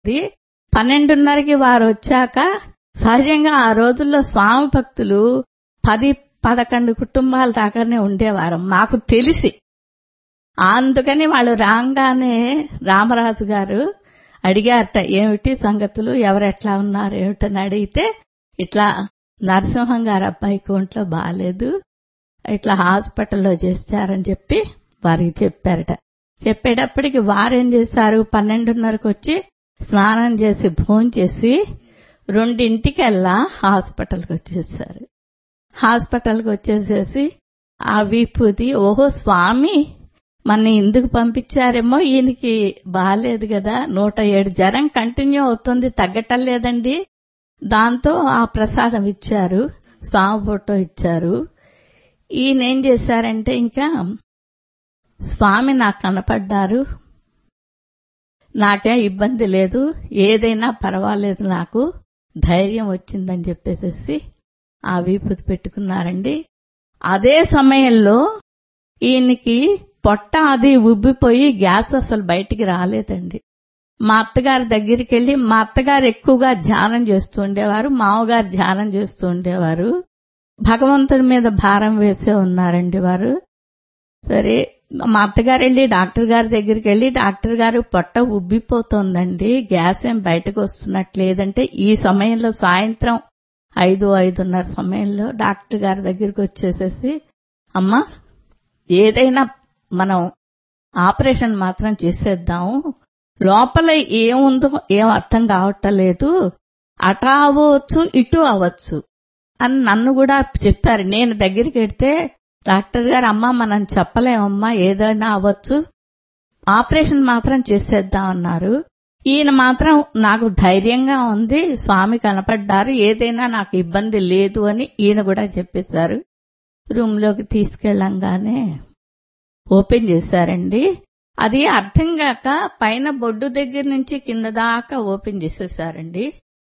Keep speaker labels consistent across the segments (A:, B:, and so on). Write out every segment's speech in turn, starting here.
A: ఇది పన్నెండున్నరకి వారు వచ్చాక సహజంగా ఆ రోజుల్లో స్వామి భక్తులు పది పదకొండు కుటుంబాల దాకానే ఉండేవారు మాకు తెలిసి అందుకని వాళ్ళు రాగానే రామరాజు గారు అడిగారట ఏమిటి సంగతులు ఎవరెట్లా ఉన్నారు ఏమిటని అడిగితే ఇట్లా నరసింహం గారు అబ్బాయికి ఒంట్లో బాగాలేదు ఇట్లా హాస్పిటల్లో చేస్తారని చెప్పి వారికి చెప్పారట చెప్పేటప్పటికి వారేం చేశారు పన్నెండున్నరకు వచ్చి స్నానం చేసి భోజనం చేసి రెండింటికెల్లా హాస్పిటల్కి వచ్చేసారు హాస్పిటల్కి వచ్చేసేసి ఆ విభూతి ఓహో స్వామి మన ఎందుకు పంపించారేమో ఈయనకి బాగాలేదు కదా నూట ఏడు జ్వరం కంటిన్యూ అవుతుంది తగ్గటం లేదండి దాంతో ఆ ప్రసాదం ఇచ్చారు స్వామి ఫోటో ఇచ్చారు ఈయన ఏం చేశారంటే ఇంకా స్వామి నాకు కనపడ్డారు నాకేం ఇబ్బంది లేదు ఏదైనా పర్వాలేదు నాకు ధైర్యం వచ్చిందని చెప్పేసి ఆ విభూతి పెట్టుకున్నారండి అదే సమయంలో ఈయనకి పొట్ట అది ఉబ్బిపోయి గ్యాస్ అసలు బయటికి రాలేదండి మా అత్తగారి దగ్గరికి వెళ్ళి మా అత్తగారు ఎక్కువగా ధ్యానం చేస్తూ ఉండేవారు మామగారు ధ్యానం చేస్తూ ఉండేవారు భగవంతుడి మీద భారం వేసే ఉన్నారండి వారు సరే మా అత్తగారు వెళ్ళి డాక్టర్ గారి దగ్గరికి వెళ్ళి డాక్టర్ గారు పొట్ట ఉబ్బిపోతోందండి గ్యాస్ ఏం బయటకు వస్తున్నట్లేదంటే ఈ సమయంలో సాయంత్రం ఐదు ఐదున్నర సమయంలో డాక్టర్ గారి దగ్గరికి వచ్చేసేసి అమ్మా ఏదైనా మనం ఆపరేషన్ మాత్రం చేసేద్దాము లోపల ఏముందో ఏం అర్థం కావటం లేదు అట అవ్వచ్చు ఇటు అవ్వచ్చు అని నన్ను కూడా చెప్పారు నేను దగ్గరికి వెడితే డాక్టర్ గారు అమ్మ మనం చెప్పలేమమ్మా ఏదైనా అవ్వచ్చు ఆపరేషన్ మాత్రం చేసేద్దాం అన్నారు ఈయన మాత్రం నాకు ధైర్యంగా ఉంది స్వామి కనపడ్డారు ఏదైనా నాకు ఇబ్బంది లేదు అని ఈయన కూడా చెప్పేశారు రూమ్ లోకి తీసుకెళ్ళంగానే ఓపెన్ చేశారండి అది అర్థం కాక పైన బొడ్డు దగ్గర నుంచి కింద దాకా ఓపెన్ చేసేసారండి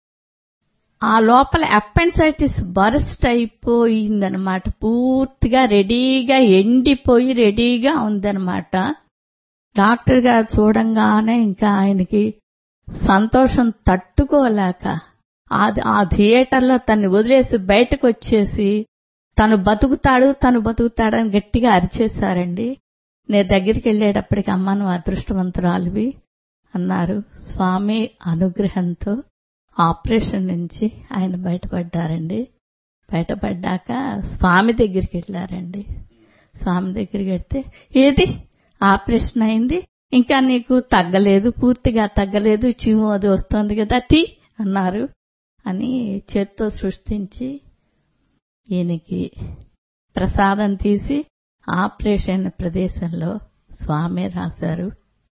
A: ఆ లోపల అపెండైటిస్ బరస్ట్ అయిపోయిందనమాట పూర్తిగా రెడీగా ఎండిపోయి రెడీగా ఉందనమాట డాక్టర్ గారు చూడంగానే ఇంకా ఆయనకి సంతోషం తట్టుకోలేక ఆ థియేటర్లో తన్ని వదిలేసి బయటకు వచ్చేసి తను బతుకుతాడు తను బతుకుతాడని గట్టిగా అరిచేశారండి నేను దగ్గరికి వెళ్ళేటప్పటికి అమ్మ నువ్వు అదృష్టవంతురాలివి అన్నారు స్వామి అనుగ్రహంతో ఆపరేషన్ నుంచి ఆయన బయటపడ్డారండి బయటపడ్డాక స్వామి దగ్గరికి వెళ్ళారండి స్వామి దగ్గరికి వెళ్తే ఏది ఆపరేషన్ అయింది ఇంకా నీకు తగ్గలేదు పూర్తిగా తగ్గలేదు చీము అది వస్తుంది కదా టీ అన్నారు అని చేత్తో సృష్టించి ఈయనకి ప్రసాదం తీసి ఆపరేషన్ ప్రదేశంలో స్వామి రాశారు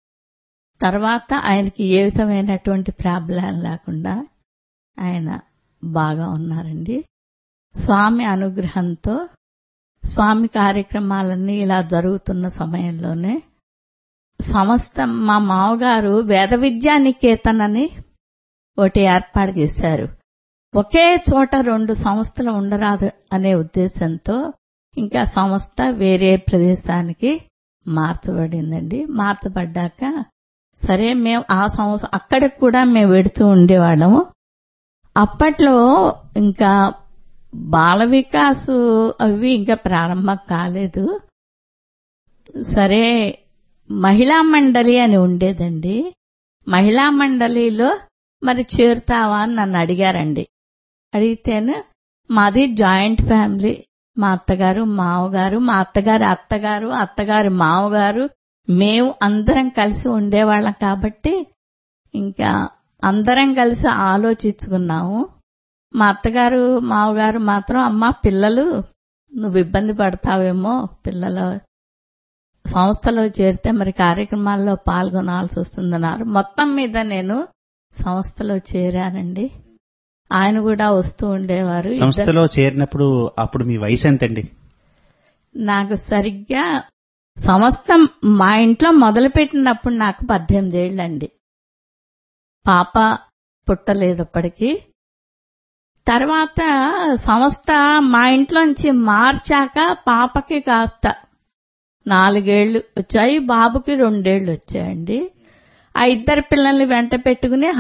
A: తర్వాత ఆయనకి ఏ విధమైనటువంటి ప్రాబ్లం లేకుండా ఆయన బాగా ఉన్నారండి స్వామి అనుగ్రహంతో స్వామి కార్యక్రమాలన్నీ ఇలా జరుగుతున్న సమయంలోనే సంస్థ మా మామగారు వేద విద్యా నికేతన్ అని ఒకటి ఏర్పాటు చేశారు ఒకే చోట రెండు సంస్థలు ఉండరాదు అనే ఉద్దేశంతో ఇంకా సంస్థ వేరే ప్రదేశానికి మార్చబడిందండి మార్చబడ్డాక సరే మేము ఆ సంస్థ అక్కడికి కూడా మేము వెడుతూ ఉండేవాళ్ళము అప్పట్లో ఇంకా బాల వికాస్ అవి ఇంకా ప్రారంభం కాలేదు సరే మహిళా మండలి అని ఉండేదండి మహిళా మండలిలో మరి చేరుతావా అని నన్ను అడిగారండి అడిగితేను మాది జాయింట్ ఫ్యామిలీ మా అత్తగారు మావగారు మా అత్తగారి అత్తగారు అత్తగారి మావగారు మేము అందరం కలిసి ఉండేవాళ్ళం కాబట్టి ఇంకా అందరం కలిసి ఆలోచించుకున్నాము మా అత్తగారు మావగారు మాత్రం అమ్మ పిల్లలు నువ్వు ఇబ్బంది పడతావేమో పిల్లల సంస్థలో చేరితే మరి కార్యక్రమాల్లో పాల్గొనాల్సి వస్తుందన్నారు మొత్తం మీద నేను సంస్థలో చేరానండి ఆయన కూడా వస్తూ ఉండేవారు
B: సంస్థలో చేరినప్పుడు అప్పుడు మీ వయసు ఎంతండి
A: నాకు సరిగ్గా సంస్థ మా ఇంట్లో మొదలుపెట్టినప్పుడు నాకు పద్దెనిమిది ఏళ్ళండి పాప పుట్టలేదు అప్పటికి తర్వాత సంస్థ మా ఇంట్లోంచి మార్చాక పాపకి కాస్త నాలుగేళ్లు వచ్చాయి బాబుకి రెండేళ్లు వచ్చాయండి ఆ ఇద్దరు పిల్లల్ని వెంట పెట్టుకుని